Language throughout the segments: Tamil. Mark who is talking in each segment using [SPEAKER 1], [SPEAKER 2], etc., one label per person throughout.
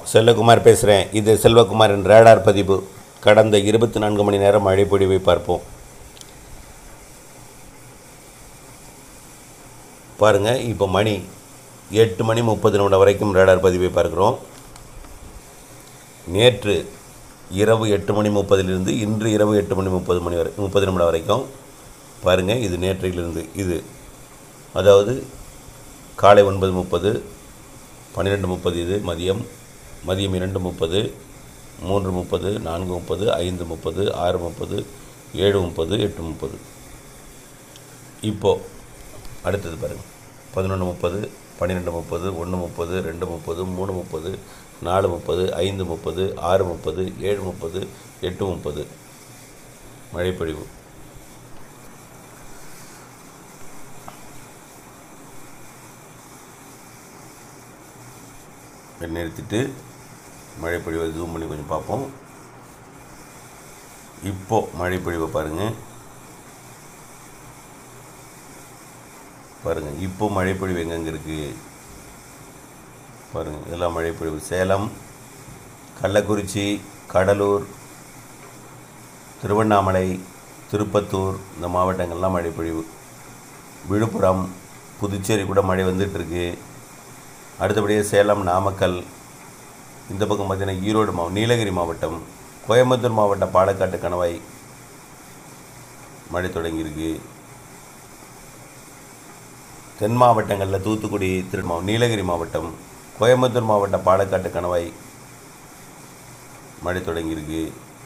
[SPEAKER 1] செல்லகுமார் பேசுகிறேன் இது செல்வகுமாரின் ரேடார் பதிவு கடந்த இருபத்தி நான்கு மணி நேரம் மழை பொழிவை பார்ப்போம் பாருங்கள் இப்போ மணி எட்டு மணி முப்பது நிமிடம் வரைக்கும் ரேடார் பதிவை பார்க்குறோம் நேற்று இரவு எட்டு மணி முப்பதிலிருந்து இன்று இரவு எட்டு மணி முப்பது மணி வரை முப்பது நிமிடம் வரைக்கும் பாருங்கள் இது நேற்றையிலிருந்து இது அதாவது காலை ஒன்பது முப்பது பன்னிரெண்டு முப்பது இது மதியம் மதியம் இரண்டு முப்பது மூன்று முப்பது நான்கு முப்பது ஐந்து முப்பது ஆறு முப்பது ஏழு முப்பது எட்டு முப்பது இப்போது அடுத்தது பாருங்கள் பதினொன்று முப்பது பன்னிரெண்டு முப்பது ஒன்று முப்பது ரெண்டு முப்பது மூணு முப்பது நாலு முப்பது ஐந்து முப்பது ஆறு முப்பது ஏழு முப்பது எட்டு முப்பது மழைப்பொழிவு இதை நிறுத்திட்டு மழை பொழிவை ஜூம் பண்ணி கொஞ்சம் பார்ப்போம் இப்போ மழை பொழிவை பாருங்கள் பாருங்கள் இப்போ மழை பொழிவு எங்கெங்கே இருக்குது பாருங்கள் இதெல்லாம் மழை பொழிவு சேலம் கள்ளக்குறிச்சி கடலூர் திருவண்ணாமலை திருப்பத்தூர் இந்த மாவட்டங்கள்லாம் மழை பொழிவு விழுப்புரம் புதுச்சேரி கூட மழை வந்துட்டுருக்கு அடுத்தபடியாக சேலம் நாமக்கல் இந்த பக்கம் பார்த்தீங்கன்னா ஈரோடு மாவட்டம் நீலகிரி மாவட்டம் கோயம்புத்தூர் மாவட்டம் பாலக்காட்டு கணவாய் மழை தொடங்கியிருக்கு தென் மாவட்டங்களில் தூத்துக்குடி திரு நீலகிரி மாவட்டம் கோயம்புத்தூர் மாவட்டம் பாலக்காட்டு கணவாய் மழை தொடங்கியிருக்கு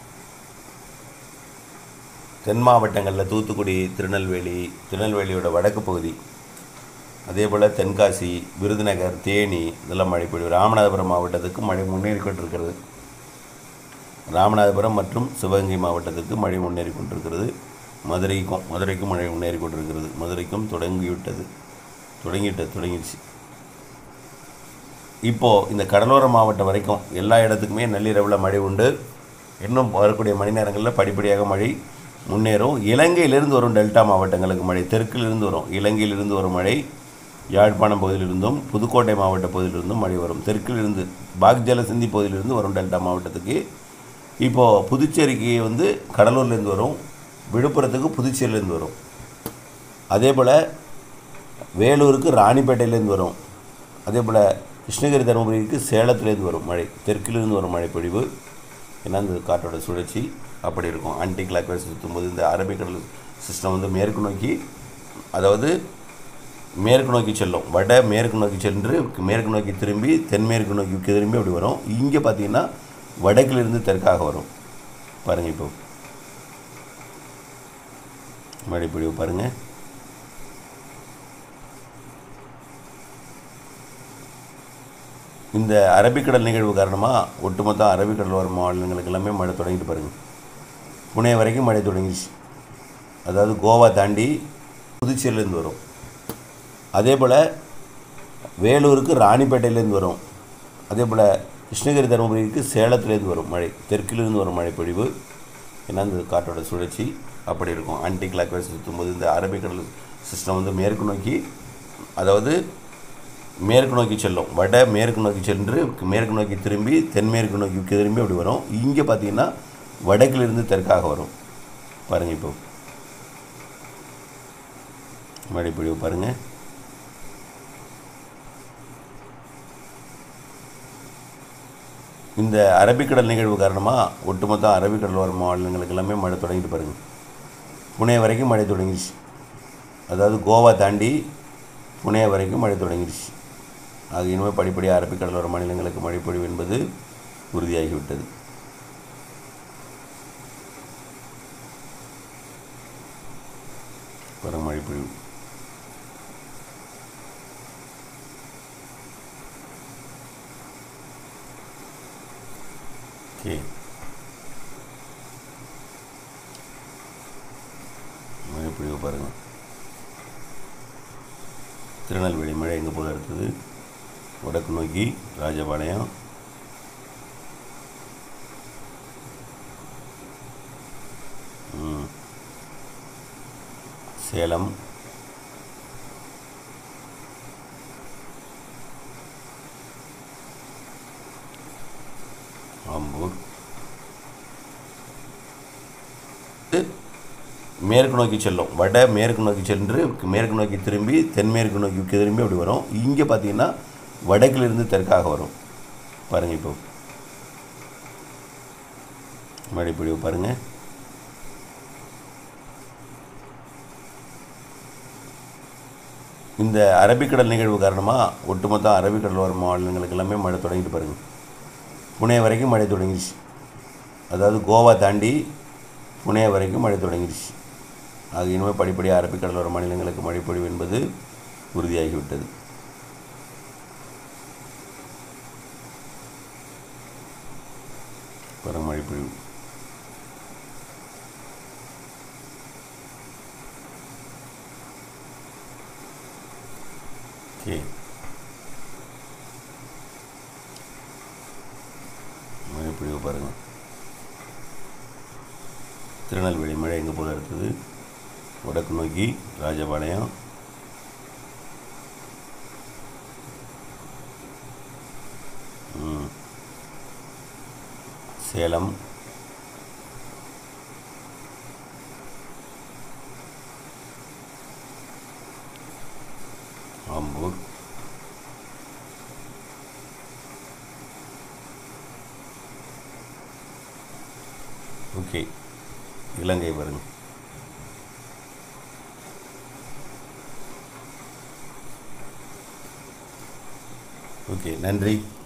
[SPEAKER 1] தென் மாவட்டங்களில் தூத்துக்குடி திருநெல்வேலி திருநெல்வேலியோட வடக்கு பகுதி அதே போல் தென்காசி விருதுநகர் தேனி இதெல்லாம் மழை பொழிவு ராமநாதபுரம் மாவட்டத்துக்கு மழை முன்னேறி கொண்டிருக்கிறது ராமநாதபுரம் மற்றும் சிவகங்கை மாவட்டத்துக்கு மழை முன்னேறி கொண்டிருக்கிறது மதுரைக்கும் மதுரைக்கும் மழை முன்னேறி கொண்டிருக்கிறது மதுரைக்கும் தொடங்கிவிட்டது தொடங்கிட்டது தொடங்கிடுச்சு இப்போது இந்த கடலோர மாவட்டம் வரைக்கும் எல்லா இடத்துக்குமே நள்ளிரவில் மழை உண்டு இன்னும் வரக்கூடிய மணி நேரங்களில் படிப்படியாக மழை முன்னேறும் இலங்கையிலிருந்து வரும் டெல்டா மாவட்டங்களுக்கு மழை தெற்கிலிருந்து வரும் இலங்கையிலிருந்து வரும் மழை யாழ்ப்பாணம் பகுதியிலிருந்தும் புதுக்கோட்டை மாவட்ட பகுதியிலிருந்தும் மழை வரும் தெற்கிலிருந்து பாக்ஜல சிந்தி பகுதியிலிருந்து வரும் டெல்டா மாவட்டத்துக்கு இப்போது புதுச்சேரிக்கு வந்து கடலூர்லேருந்து வரும் விழுப்புரத்துக்கு புதுச்சேரியிலேருந்து வரும் அதே போல் வேலூருக்கு ராணிப்பேட்டையிலேருந்து வரும் அதே போல் கிருஷ்ணகிரி தருமபுரிக்கு சேலத்துலேருந்து வரும் மழை தெற்கிலிருந்து வரும் மழை பொழிவு ஏன்னா இந்த காற்றோட சுழற்சி அப்படி இருக்கும் ஆன்டி கிளாக் வைஸ் சுற்றும்போது இந்த அரபிக்கடல் சிஸ்டம் வந்து மேற்கு நோக்கி அதாவது மேற்கு நோக்கி செல்லும் வட மேற்கு நோக்கி சென்று மேற்கு நோக்கி திரும்பி தென்மேற்கு நோக்கி திரும்பி அப்படி வரும் இங்கே பார்த்தீங்கன்னா வடக்கிலிருந்து தெற்காக வரும் பாருங்கள் இப்போ மழை பொழிவு பாருங்கள் இந்த அரபிக்கடல் நிகழ்வு காரணமாக ஒட்டுமொத்த அரபிக்கடல் வரும் மாநிலங்களுக்கு எல்லாமே மழை தொடங்கிட்டு பாருங்கள் புனே வரைக்கும் மழை தொடங்கிடுச்சு அதாவது கோவா தாண்டி புதுச்சேரியிலேருந்து வரும் அதே போல் வேலூருக்கு ராணிப்பேட்டையிலேருந்து வரும் அதே போல் கிருஷ்ணகிரி தருமபுரிக்கு சேலத்துலேருந்து வரும் மழை தெற்கிலிருந்து வரும் மழை பொழிவு ஏன்னா இந்த காற்றோட சுழற்சி அப்படி இருக்கும் ஆன்டி கிளாக் வைஸ் சுற்றும்போது இந்த அரபிக்கடல் சிஸ்டம் வந்து மேற்கு நோக்கி அதாவது மேற்கு நோக்கி செல்லும் வட மேற்கு நோக்கி சென்று மேற்கு நோக்கி திரும்பி தென்மேற்கு நோக்கி திரும்பி அப்படி வரும் இங்கே பார்த்தீங்கன்னா வடக்கிலிருந்து தெற்காக வரும் பாருங்கள் இப்போ மழைப்பொழிவு பாருங்கள் இந்த அரபிக்கடல் நிகழ்வு காரணமாக ஒட்டுமொத்த அரபிக்கடல் வரும் மாநிலங்களுக்கு எல்லாமே மழை தொடங்கிட்டு பாருங்கள் புனே வரைக்கும் மழை தொடங்கிடுச்சு அதாவது கோவா தாண்டி புனே வரைக்கும் மழை தொடங்கிடுச்சு அது இனிமேல் படிப்படியாக அரபிக்கடலோர மாநிலங்களுக்கு மழைப்பொழிவு என்பது உறுதியாகிவிட்டது வரும் மழைப்பொழிவு ஓகே மழைப்பொழிவு பாருங்கள் திருநெல்வேலி மழை எங்கே போல இருக்குது வடக்கு நோக்கி ராஜபாளையம் ம். சேலம் ஆம்பூர் மேற்கு நோக்கி செல்லும் வட மேற்கு நோக்கி சென்று மேற்கு நோக்கி திரும்பி தென்மேற்கு நோக்கி திரும்பி அப்படி வரும் இங்கே பார்த்தீங்கன்னா வடக்கிலிருந்து தெற்காக வரும் பாருங்கள் இப்போ மழைப்பொழிவு பாருங்கள் இந்த அரபிக்கடல் நிகழ்வு காரணமாக ஒட்டுமொத்த அரபிக்கடல் வரும் மாநிலங்களுக்கு எல்லாமே மழை தொடங்கிட்டு பாருங்கள் புனே வரைக்கும் மழை தொடங்கிடுச்சு அதாவது கோவா தாண்டி புனே வரைக்கும் மழை தொடங்கிடுச்சு ஆக இனிமேல் படிப்படியாக அரபிக்கடலோர மாநிலங்களுக்கு மழைப்பொழிவு என்பது உறுதியாகிவிட்டது வரும் மழைப்பொழிவு ஓகே மழைப்பொழிவு பாருங்கள் திருநெல்வேலி மழை எங்கே போல இருக்குது வடக்கு நோக்கி ராஜபாளையம் ம். சேலம் ஆம்பூர் ஓகே இலங்கை பாருங்க ஓகே நன்றி